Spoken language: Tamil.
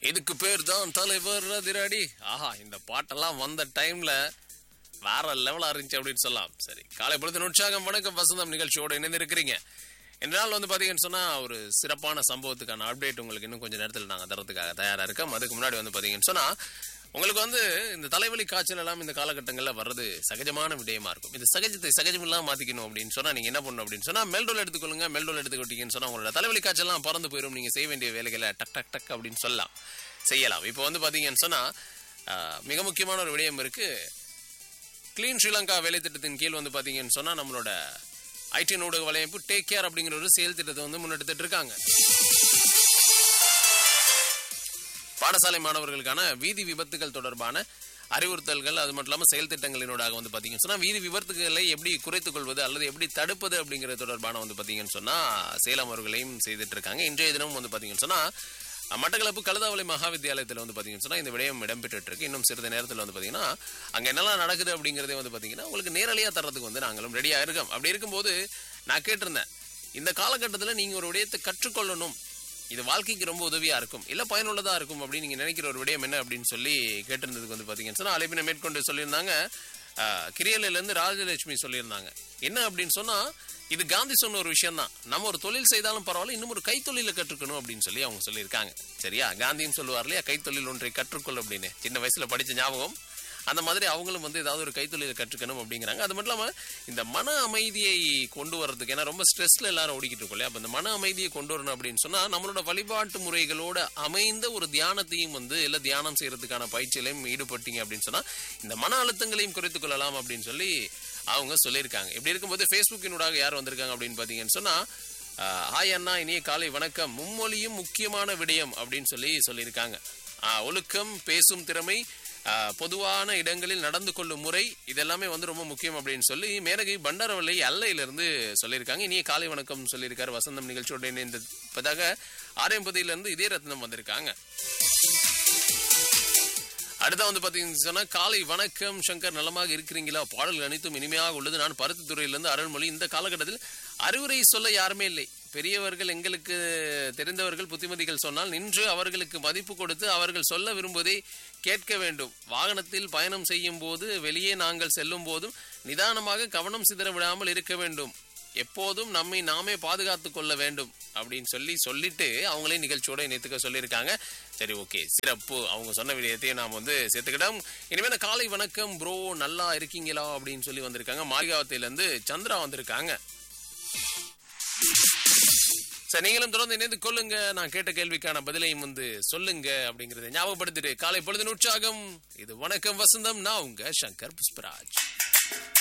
இதுக்கு பேர் தான் தலைவர் அதிரடி ஆஹா இந்த பாட்டெல்லாம் வந்த டைம்ல வேற லெவலா இருந்துச்சு அப்படின்னு சொல்லலாம் சரி காலை பொழுது உற்சாகம் வணக்கம் வசந்தம் நிகழ்ச்சியோட இணைந்திருக்கிறீங்க இந்த நாள் வந்து பாத்தீங்கன்னு சொன்னா ஒரு சிறப்பான சம்பவத்துக்கான அப்டேட் உங்களுக்கு இன்னும் கொஞ்சம் நேரத்தில் நாங்க தரதுக்காக தயாரா இருக்கோம் அதுக்கு முன்னாடி வந்து பாத்தீங்கன்னு சொன்னா உங்களுக்கு வந்து இந்த தலைவலி காய்ச்சல் எல்லாம் இந்த காலகட்டங்கள்ல வர்றது சகஜமான விடயமா இருக்கும் இந்த சகஜத்தை சகஜமில்லாம மாத்திக்கணும் அப்படின்னு சொன்னா நீங்க என்ன பண்ணணும் அப்படின்னு சொன்னா மெல்டோல் எடுத்துக்கொள்ளுங்க மெல்டோல் எடுத்துக்கிட்டீங்கன்னு சொன்னா உங்களோட தலைவலி காய்ச்சல்லாம் பறந்து போயிடும் நீங்க செய்ய வேண்டிய வேலைகளை டக் டக் டக் அப்படின்னு சொல்லலாம் செய்யலாம் இப்போ வந்து பாத்தீங்கன்னு சொன்னா ஆஹ், மிக முக்கியமான ஒரு விடயம் இருக்கு கிளீன் ஸ்ரீலங்கா வேலை திட்டத்தின் கீழ் வந்து பாத்தீங்கன்னு சொன்னா நம்மளோட ஐடி ஊடக வலையமைப்பு டேக் கேர் அப்படிங்கிற ஒரு செயல் திட்டத்தை வந்து முன்னெடுத்துட்டு இருக்காங்க பாடசாலை மாணவர்களுக்கான வீதி விபத்துகள் தொடர்பான அறிவுறுத்தல்கள் அது மட்டும் இல்லாமல் செயல் திட்டங்களினூடாக வந்து பார்த்தீங்கன்னு சொன்னால் வீதி விபத்துகளை எப்படி குறைத்துக் கொள்வது அல்லது எப்படி தடுப்பது அப்படிங்கிறது தொடர்பான வந்து பார்த்தீங்கன்னு சொன்னால் சேலம் அவர்களையும் செய்துட்டு இருக்காங்க இன்றைய தினம் வந்து பார்த்தீங்கன்னு சொன்னால் மட்டக்களப்பு கழுதாவளை மகா வித்தியாலயத்தில் வந்து பார்த்தீங்கன்னு சொன்னால் இந்த விடயம் இடம்பெற்று இருக்கு இன்னும் சிறிது நேரத்தில் வந்து பார்த்தீங்கன்னா அங்கே என்னெல்லாம் நடக்குது அப்படிங்கிறதே வந்து பார்த்தீங்கன்னா உங்களுக்கு நேரடியாக தர்றதுக்கு வந்து நாங்களும் ரெடியாக இருக்கோம் அப்படி இருக்கும்போது நான் கேட்டிருந்தேன் இந்த காலகட்டத்தில் நீங்கள் ஒரு விடயத்தை கற்றுக்கொள்ளணும் இது வாழ்க்கைக்கு ரொம்ப உதவியா இருக்கும் இல்ல பயனுள்ளதா இருக்கும் அப்படின்னு நீங்க நினைக்கிற ஒரு விடயம் என்ன அப்படின்னு சொல்லி கேட்டிருந்ததுக்கு வந்து பாத்தீங்கன்னு சொன்னா அழைப்பினை மேற்கொண்டு சொல்லியிருந்தாங்க ஆஹ், கிரியலையில இருந்து ராஜலட்சுமி சொல்லியிருந்தாங்க என்ன அப்படின்னு சொன்னா இது காந்தி சொன்ன ஒரு விஷயம் தான் நம்ம ஒரு தொழில் செய்தாலும் பரவாயில்ல இன்னும் ஒரு கைத்தொழில கற்றுக்கணும் அப்படின்னு சொல்லி அவங்க சொல்லியிருக்காங்க சரியா காந்தியும் சொல்லுவார் இல்லையா கைத்தொழில் ஒன்றை கற்றுக்கொள் அப்படின்னு சின்ன வயசுல படிச்ச ஞாபகம் அந்த மாதிரி அவங்களும் வந்து ஏதாவது ஒரு கைத்தொழிலை கற்றுக்கணும் அப்படிங்கிறாங்க அது மட்டும் இல்லாமல் இந்த மன அமைதியை கொண்டு வரதுக்கு ஏன்னா ரொம்ப ஸ்ட்ரெஸ்ல எல்லாரும் ஓடிக்கிட்டு இருக்கோம் இல்லையா அப்போ இந்த மன அமைதியை கொண்டு வரணும் அப்படின்னு சொன்னா நம்மளோட வழிபாட்டு முறைகளோட அமைந்த ஒரு தியானத்தையும் வந்து இல்லை தியானம் செய்யறதுக்கான பயிற்சியிலையும் ஈடுபட்டீங்க அப்படின்னு சொன்னா இந்த மன அழுத்தங்களையும் குறைத்துக் கொள்ளலாம் அப்படின்னு சொல்லி அவங்க சொல்லியிருக்காங்க இப்படி இருக்கும்போது ஃபேஸ்புக்கினூடாக யார் வந்திருக்காங்க அப்படின்னு பார்த்தீங்கன்னு சொன்னா ஆஹ், ஹாய் அண்ணா இனிய காலை வணக்கம் மும்மொழியும் முக்கியமான விடயம் அப்படின்னு சொல்லி சொல்லியிருக்காங்க ஆஹ், ஒழுக்கம் பேசும் திறமை ஆஹ், பொதுவான இடங்களில் நடந்து கொள்ளும் முறை இதெல்லாமே வந்து ரொம்ப முக்கியம் அப்படின்னு சொல்லி மேனகை பண்டாரவல்லை அல்லையிலிருந்து சொல்லியிருக்காங்க இனிய காலை வணக்கம் சொல்லியிருக்காரு வசந்தம் நிகழ்ச்சியோட இணைந்ததாக ஆரியம்பதியில இருந்து இதே ரத்னம் வந்திருக்காங்க அடுத்த வந்து பாத்தீங்கன்னு சொன்னா காலை வணக்கம் சங்கர் நலமாக இருக்கிறீங்களா பாடல்கள் அனைத்தும் இனிமையாக உள்ளது நான் பருத்தித்துறையிலிருந்து அருள்மொழி இந்த காலகட்டத்தில் அறிவுரை சொல்ல யாருமே இல்லை பெரியவர்கள் எங்களுக்கு தெரிந்தவர்கள் புத்திமதிகள் சொன்னால் நின்று அவர்களுக்கு மதிப்பு கொடுத்து அவர்கள் சொல்ல விரும்புவதை கேட்க வேண்டும் வாகனத்தில் பயணம் செய்யும் போது வெளியே நாங்கள் செல்லும் போதும் நிதானமாக கவனம் சிதற விடாமல் இருக்க வேண்டும் எப்போதும் நம்மை நாமே பாதுகாத்து கொள்ள வேண்டும் அப்படின்னு சொல்லி சொல்லிட்டு அவங்களே நிகழ்ச்சியோட இணைத்துக்க சொல்லியிருக்காங்க சரி ஓகே சிறப்பு அவங்க சொன்ன விடயத்தையும் நாம் வந்து சேர்த்துக்கிட்டோம் இனிமேல் காலை வணக்கம் ப்ரோ நல்லா இருக்கீங்களா அப்படின்னு சொல்லி வந்திருக்காங்க மாளிகாவத்திலிருந்து சந்திரா வந்திருக்காங்க சரி நீங்களும் தொடர்ந்து இணைந்து கொள்ளுங்க நான் கேட்ட கேள்விக்கான பதிலையும் வந்து சொல்லுங்க அப்படிங்கறத ஞாபகப்படுத்திட்டு காலை பொழுது உற்சாகம் இது வணக்கம் வசந்தம் நான் உங்க சங்கர் புஷ்பராஜ்